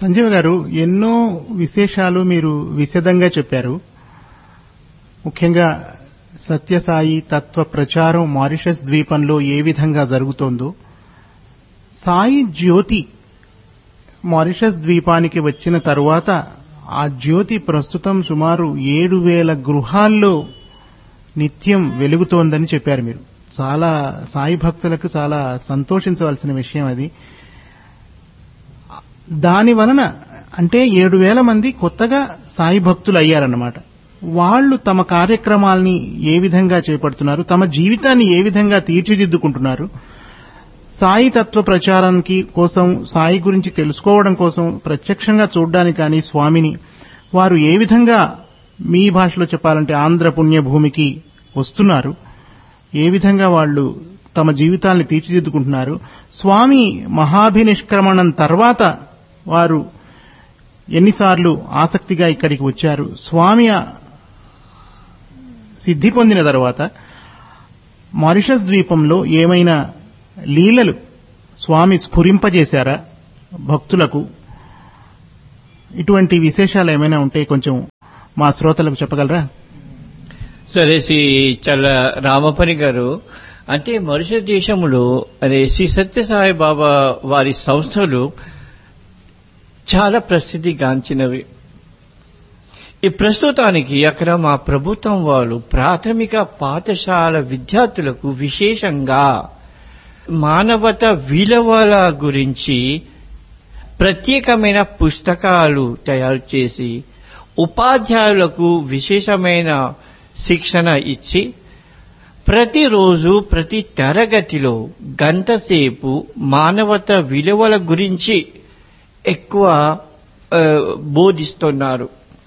సంజీవ్ గారు ఎన్నో విశేషాలు మీరు విశదంగా చెప్పారు ముఖ్యంగా సత్యసాయి తత్వ ప్రచారం మారిషస్ ద్వీపంలో ఏ విధంగా జరుగుతోందో సాయి జ్యోతి మారిషస్ ద్వీపానికి వచ్చిన తరువాత ఆ జ్యోతి ప్రస్తుతం సుమారు ఏడు వేల గృహాల్లో నిత్యం వెలుగుతోందని చెప్పారు మీరు చాలా సాయి భక్తులకు చాలా సంతోషించవలసిన విషయం అది దాని వలన అంటే ఏడు వేల మంది కొత్తగా సాయి భక్తులు అయ్యారన్నమాట వాళ్ళు తమ కార్యక్రమాల్ని ఏ విధంగా చేపడుతున్నారు తమ జీవితాన్ని ఏ విధంగా తీర్చిదిద్దుకుంటున్నారు సాయి తత్వ ప్రచారానికి కోసం సాయి గురించి తెలుసుకోవడం కోసం ప్రత్యక్షంగా చూడడానికి కానీ స్వామిని వారు ఏ విధంగా మీ భాషలో చెప్పాలంటే ఆంధ్ర పుణ్యభూమికి వస్తున్నారు ఏ విధంగా వాళ్ళు తమ జీవితాల్ని తీర్చిదిద్దుకుంటున్నారు స్వామి మహాభినిష్క్రమణం తర్వాత వారు ఎన్నిసార్లు ఆసక్తిగా ఇక్కడికి వచ్చారు స్వామి సిద్ధి పొందిన తర్వాత మారిషస్ ద్వీపంలో ఏమైనా లీలలు స్వామి స్ఫురింపజేశారా భక్తులకు ఇటువంటి విశేషాలు ఏమైనా ఉంటే కొంచెం మా శ్రోతలకు చెప్పగలరా సరే శ్రీ చల్ల రామపని గారు అంటే మరుష దేశంలో అదే శ్రీ సత్యసాయి బాబా వారి సంస్థలు చాలా ప్రసిద్ధిగాంచినవి ఈ ప్రస్తుతానికి అక్కడ మా ప్రభుత్వం వాళ్ళు ప్రాథమిక పాఠశాల విద్యార్థులకు విశేషంగా మానవత విలువల గురించి ప్రత్యేకమైన పుస్తకాలు తయారు చేసి ఉపాధ్యాయులకు విశేషమైన శిక్షణ ఇచ్చి ప్రతిరోజు ప్రతి తరగతిలో గంట సేపు మానవత విలువల గురించి ఎక్కువ బోధిస్తున్నారు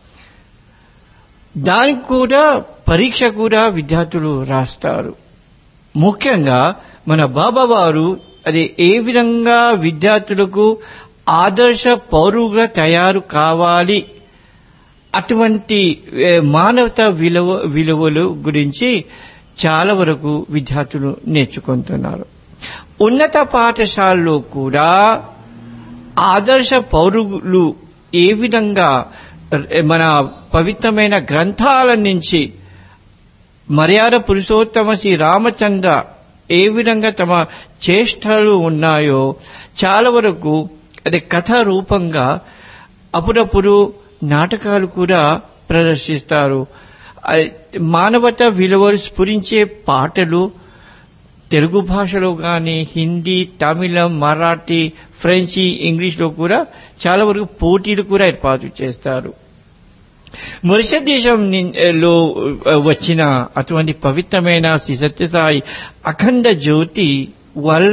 దానికి కూడా పరీక్ష కూడా విద్యార్థులు రాస్తారు ముఖ్యంగా మన బాబా వారు అది ఏ విధంగా విద్యార్థులకు ఆదర్శ పౌరుగా తయారు కావాలి అటువంటి మానవత విలువ విలువలు గురించి చాలా వరకు విద్యార్థులు నేర్చుకుంటున్నారు ఉన్నత పాఠశాలలో కూడా ఆదర్శ పౌరులు ఏ విధంగా మన పవిత్రమైన గ్రంథాల నుంచి మర్యాద పురుషోత్తమ శ్రీ రామచంద్ర ఏ విధంగా తమ చేష్టలు ఉన్నాయో చాలా వరకు అది కథ రూపంగా అప్పుడప్పుడు నాటకాలు కూడా ప్రదర్శిస్తారు మానవత విలువలు స్ఫురించే పాటలు తెలుగు భాషలో కానీ హిందీ తమిళం మరాఠీ ఫ్రెంచి ఇంగ్లీష్లో కూడా చాలా వరకు పోటీలు కూడా ఏర్పాటు చేస్తారు మొరిష దేశంలో వచ్చిన అటువంటి పవిత్రమైన శ్రీ సత్యసాయి అఖండ జ్యోతి వల్ల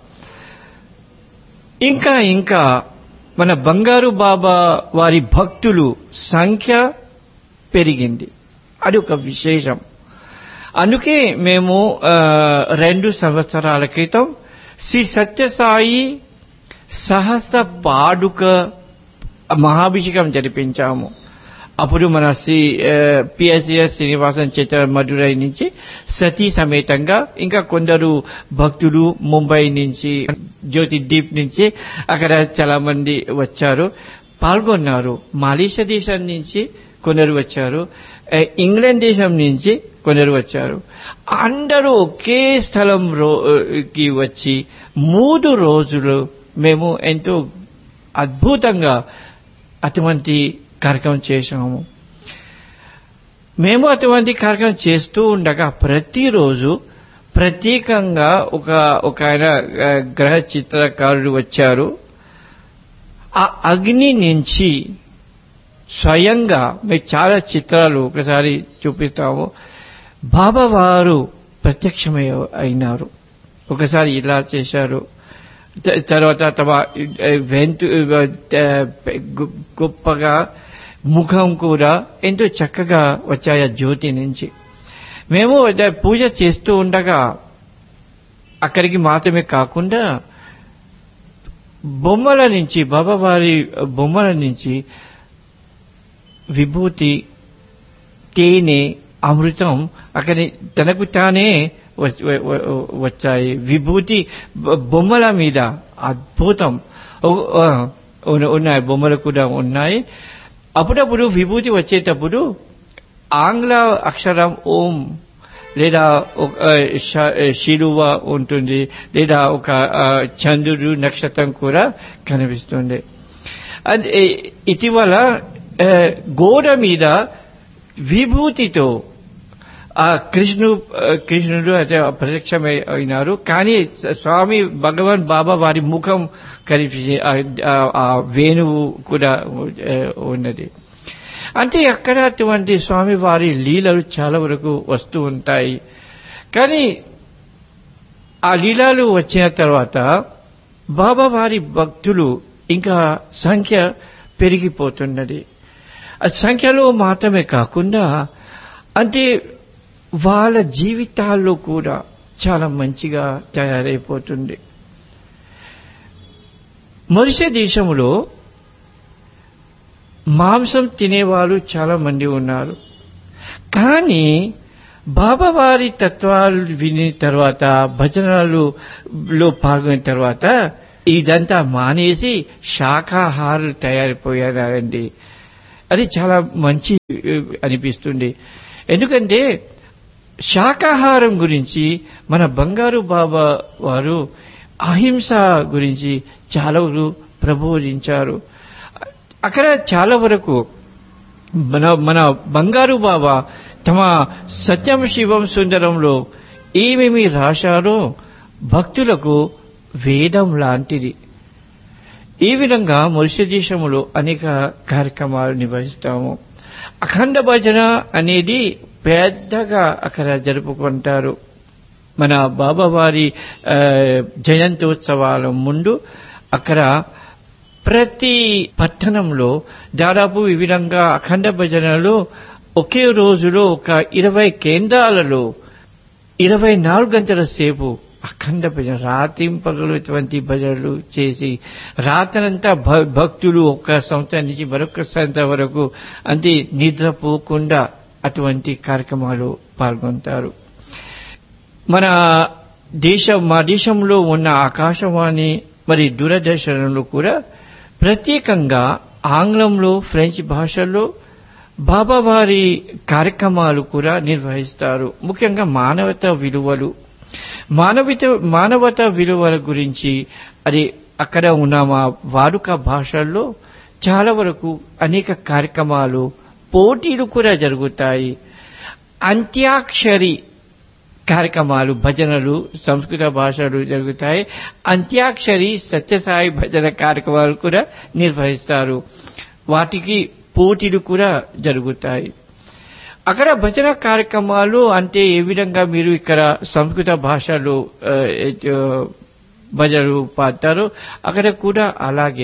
ఇంకా ఇంకా మన బంగారు బాబా వారి భక్తులు సంఖ్య పెరిగింది అది ఒక విశేషం అందుకే మేము రెండు సంవత్సరాల క్రితం శ్రీ సత్యసాయి సహస్ర పాడుక మహాభిషేకం జరిపించాము అప్పుడు మన శ్రీ పిఎస్సిఎస్ శ్రీనివాసన్ చిత్ర మధురై నుంచి సతీ సమేతంగా ఇంకా కొందరు భక్తులు ముంబై నుంచి జ్యోతి దీప్ నుంచి అక్కడ చాలా మంది వచ్చారు పాల్గొన్నారు మాలేషియా దేశం నుంచి కొందరు వచ్చారు ఇంగ్లాండ్ దేశం నుంచి కొందరు వచ్చారు అందరూ ఒకే స్థలంకి వచ్చి మూడు రోజులు మేము ఎంతో అద్భుతంగా అటువంటి కార్యక్రమం చేశాము మేము అటువంటి కార్యక్రమం చేస్తూ ఉండగా ప్రతిరోజు ప్రత్యేకంగా ఒక ఒక ఆయన గ్రహ చిత్రకారుడు వచ్చారు ఆ అగ్ని నుంచి స్వయంగా మేము చాలా చిత్రాలు ఒకసారి చూపిస్తాము బాబా వారు ప్రత్యక్షమై అయినారు ఒకసారి ఇలా చేశారు తర్వాత తమ వెంతు గొప్పగా ముఖం కూడా ఎంతో చక్కగా వచ్చాయి ఆ జ్యోతి నుంచి మేము పూజ చేస్తూ ఉండగా అక్కడికి మాత్రమే కాకుండా బొమ్మల నుంచి బాబావారి బొమ్మల నుంచి విభూతి తేనె అమృతం అక్కడ తనకు తానే వచ్చాయి విభూతి బొమ్మల మీద అద్భుతం ఉన్న- ఉన్నాయి బొమ్మలు కూడా ఉన్నాయి అప్పుడప్పుడు విభూతి వచ్చేటప్పుడు ఆంగ్ల అక్షరం ఓం లేదా ఒక ఆ, శ- శిలువ ఉంటుంది లేదా ఒక ఆ, చంద్రుడు నక్షత్రం కూడా కనిపిస్తుంది అది ఇటీవల ఆ, గోడ మీద విభూతితో ఆ కృష్ణు ఆ, కృష్ణుడు అయితే ప్రత్యక్షమై అయినారు కానీ స్వామి భగవాన్ బాబా వారి ముఖం కనిపించి ఆ- ఆ- ఆ వేణువు కూడా ఆ, ఉన్నది అంటే అక్కడ అటువంటి స్వామి వారి లీలలు చాలా వరకు వస్తూ ఉంటాయి కానీ ఆ లీలాలు వచ్చిన తర్వాత బాబా వారి భక్తులు ఇంకా సంఖ్య పెరిగిపోతున్నది ఆ సంఖ్యలో మాత్రమే కాకుండా అంటే వాళ్ళ జీవితాల్లో కూడా చాలా మంచిగా తయారైపోతుంది మొరిసే దేశంలో మాంసం తినేవాళ్ళు చాలా మంది ఉన్నారు కానీ బాబావారి తత్వాలు విని తర్వాత భజనలు లో పాల్గొన్న తర్వాత ఇదంతా మానేసి శాకాహారులు తయారైపోయారండి అది చాలా మంచి ఆ, అనిపిస్తుంది ఎందుకంటే శాకాహారం గురించి మన బంగారు బాబా వారు అహింస గురించి చాలా వరకు ప్రబోధించారు అక్కడ చాలా వరకు మన మన బంగారు బాబా తమ సత్యం శివం సుందరంలో ఏమేమి రాశారో భక్తులకు వేదం లాంటిది ఈ విధంగా మొరిష దేశంలో అనేక కార్యక్రమాలు నిర్వహిస్తాము అఖండ భజన అనేది పెద్దగా అక్కడ జరుపుకుంటారు మన బాబావారి ఆ, జయంతోత్సవాల ముందు అక్కడ ప్రతి పట్టణంలో దాదాపు ఈ విధంగా అఖండ భజనలు ఒకే రోజులో ఒక ఇరవై కేంద్రాలలో ఇరవై నాలుగు గంటల సేపు అఖండ భజన రాతింపగలు ఇటువంటి భజనలు చేసి రాత్రంతా భ- భక్తులు ఒక సంవత్సరం నుంచి మరొక సంవత్సరం వరకు అంటే నిద్రపోకుండా అటువంటి కార్యక్రమాలు పాల్గొంటారు మన దేశం మా దేశంలో ఉన్న ఆకాశవాణి మరి దూరదర్శనంలో కూడా ప్రత్యేకంగా ఆంగ్లంలో ఫ్రెంచ్ భాషల్లో బాబావారి కార్యక్రమాలు కూడా నిర్వహిస్తారు ముఖ్యంగా మానవతా విలువలు మానవిత మానవతా విలువల గురించి అది అక్కడ ఉన్న మా వాడుక భాషల్లో చాలా వరకు అనేక కార్యక్రమాలు పోటీలు కూడా జరుగుతాయి అంత్యాక్షరి కార్యక్రమాలు భజనలు సంస్కృత భాషలు జరుగుతాయి అంత్యాక్షరి సత్యసాయి భజన కార్యక్రమాలు కూడా నిర్వహిస్తారు వాటికి పోటీలు కూడా జరుగుతాయి అక్కడ భజన కార్యక్రమాలు అంటే ఏ విధంగా మీరు ఇక్కడ సంస్కృత భాషలో ఆ, ఆ, భజనలు పాడతారో అక్కడ కూడా అలాగే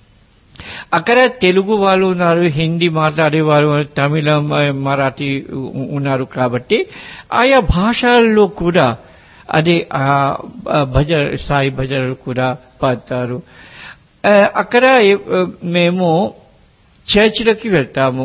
అక్కడ తెలుగు వాళ్ళు ఉన్నారు హిందీ మాట్లాడే వాళ్ళు తమిళం ఆ, మరాఠీ ఉ- ఉన్నారు కాబట్టి ఆయా భాషల్లో కూడా అది ఆ ఆ భజ సాయి భజనలు కూడా పాడతారు ఆ, అక్కడ ఏ- మేము చర్చిలకి వెళ్తాము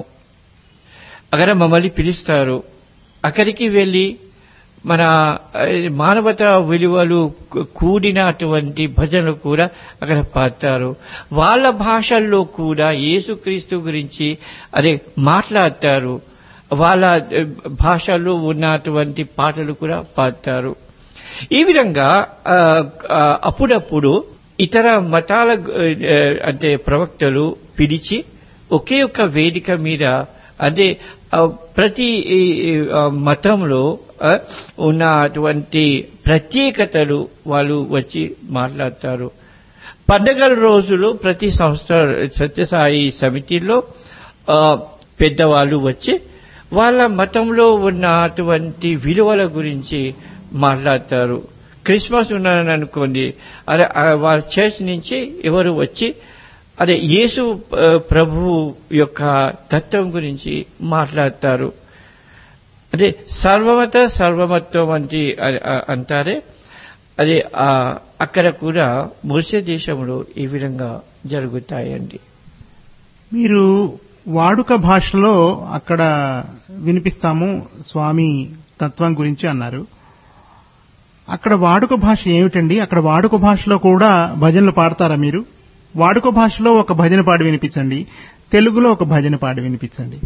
అక్కడ మమ్మల్ని పిలుస్తారు అక్కడికి వెళ్ళి మన ఆ, మానవత విలువలు కు- కూడిన అటువంటి భజనలు కూడా అక్కడ పాడతారు వాళ్ళ భాషల్లో కూడా యేసుక్రీస్తు గురించి అదే మాట్లాడతారు వాళ్ళ ఆ, భాషల్లో ఉన్నటువంటి పాటలు కూడా పాడతారు ఈ విధంగా ఆ, ఆ, అప్పుడప్పుడు ఇతర మతాల ఆ, అంటే ప్రవక్తలు పిలిచి ఒకే ఒక్క వేదిక మీద అదే ఆ, ప్రతి ఈ, ఈ, ఆ, మతంలో ఆ, ఉన్న అటువంటి ప్రత్యేకతలు వాళ్ళు వచ్చి మాట్లాడతారు పండగల రోజులు ప్రతి సంస్థ సత్యసాయి సమితిలో ఆ, పెద్దవాళ్ళు వచ్చి వాళ్ళ మతంలో ఉన్న అటువంటి విలువల గురించి మాట్లాడతారు క్రిస్మస్ ఉన్నారని అనుకోండి అదే ఆ వాళ్ళ చర్చ్ నుంచి ఎవరు వచ్చి అదే యేసు ఆ, ప్రభు యొక్క తత్వం గురించి మాట్లాడతారు అదే సర్వమత సర్వమత్వం అంటే అ- అ- అంటారే అదే ఆ, అక్కడ కూడా మురిసే దేశంలో ఈ విధంగా జరుగుతాయండి మీరు వాడుక భాషలో అక్కడ వినిపిస్తాము స్వామి తత్వం గురించి అన్నారు అక్కడ వాడుక భాష ఏమిటండి అక్కడ వాడుక భాషలో కూడా భజనలు పాడతారా మీరు వాడుక భాషలో ఒక భజన పాడి వినిపించండి తెలుగులో ఒక భజన పాడి వినిపించండి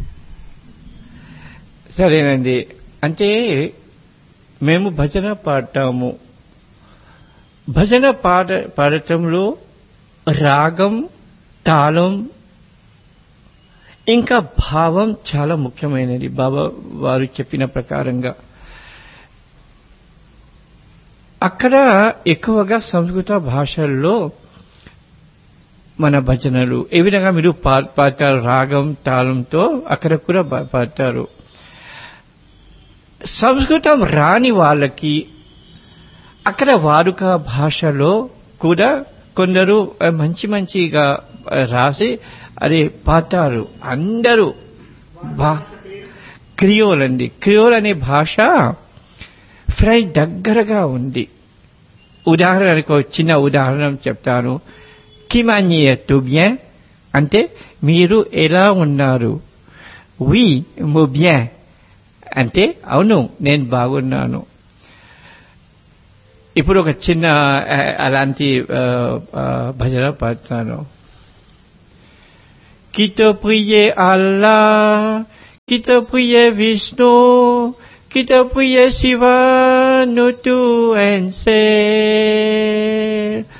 సరేనండి అంటే మేము భజన పాడతాము భజన పాడ పాడటంలో రాగం తాళం ఇంకా భావం చాలా ముఖ్యమైనది బాబా వారు చెప్పిన ప్రకారంగా అక్కడ ఎక్కువగా సంస్కృత భాషల్లో మన భజనలు ఏ విధంగా మీరు పా- పాడతారు రాగం తాళంతో అక్కడ కూడా పా- పాడతారు సంస్కృతం రాని వాళ్ళకి అక్కడ వాడుక భాషలో కూడా కొందరు ఆ, మంచి మంచిగా ఆ, రాసి అది పాతారు అందరూ బా క్రియోల్ అండి క్రియోల్ అనే భాష ఫ్రై దగ్గరగా ఉంది ఉదాహరణకు ఒక చిన్న ఉదాహరణ చెప్తాను కిమాన్యే తుబ్యే అంటే మీరు ఎలా ఉన్నారు వి ముబ్యే అంటే అవును నేను బాగున్నాను ఇప్పుడు ఒక చిన్న ఆ, అలాంటి ఆ, ఆ, భజన పాడుతాను Qui te prie Allah, qui te prie Vishnu, qui te prie Shiva, nous tout en